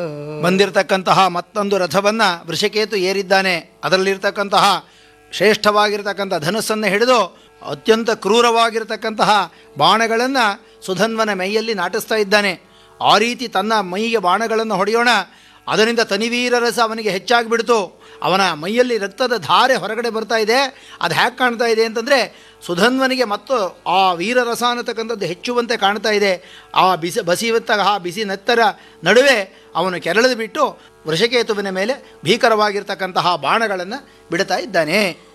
ಬಂದಿರತಕ್ಕಂತಹ ಮತ್ತೊಂದು ರಥವನ್ನು ವೃಷಕೇತು ಏರಿದ್ದಾನೆ ಅದರಲ್ಲಿರ್ತಕ್ಕಂತಹ ಶ್ರೇಷ್ಠವಾಗಿರ್ತಕ್ಕಂಥ ಧನುಸ್ಸನ್ನು ಹಿಡಿದು ಅತ್ಯಂತ ಕ್ರೂರವಾಗಿರ್ತಕ್ಕಂತಹ ಬಾಣಗಳನ್ನು ಸುಧನ್ವನ ಮೈಯಲ್ಲಿ ನಾಟಿಸ್ತಾ ಇದ್ದಾನೆ ಆ ರೀತಿ ತನ್ನ ಮೈಗೆ ಬಾಣಗಳನ್ನು ಹೊಡೆಯೋಣ ಅದರಿಂದ ತನಿವೀರ ರಸ ಅವನಿಗೆ ಹೆಚ್ಚಾಗಿಬಿಡ್ತು ಅವನ ಮೈಯಲ್ಲಿ ರಕ್ತದ ಧಾರೆ ಹೊರಗಡೆ ಬರ್ತಾ ಇದೆ ಅದು ಹ್ಯಾಕೆ ಕಾಣ್ತಾ ಇದೆ ಅಂತಂದರೆ ಸುಧನ್ವನಿಗೆ ಮತ್ತು ಆ ವೀರರಸ ಅನ್ನತಕ್ಕಂಥದ್ದು ಹೆಚ್ಚುವಂತೆ ಕಾಣ್ತಾ ಇದೆ ಆ ಬಿಸಿ ಬಸಿಯುವಂತಹ ಬಿಸಿ ನೆತ್ತರ ನಡುವೆ ಅವನು ಕೆರಳಿದು ಬಿಟ್ಟು ವೃಷಕೇತುವಿನ ಮೇಲೆ ಭೀಕರವಾಗಿರ್ತಕ್ಕಂತಹ ಬಾಣಗಳನ್ನು ಬಿಡ್ತಾ ಇದ್ದಾನೆ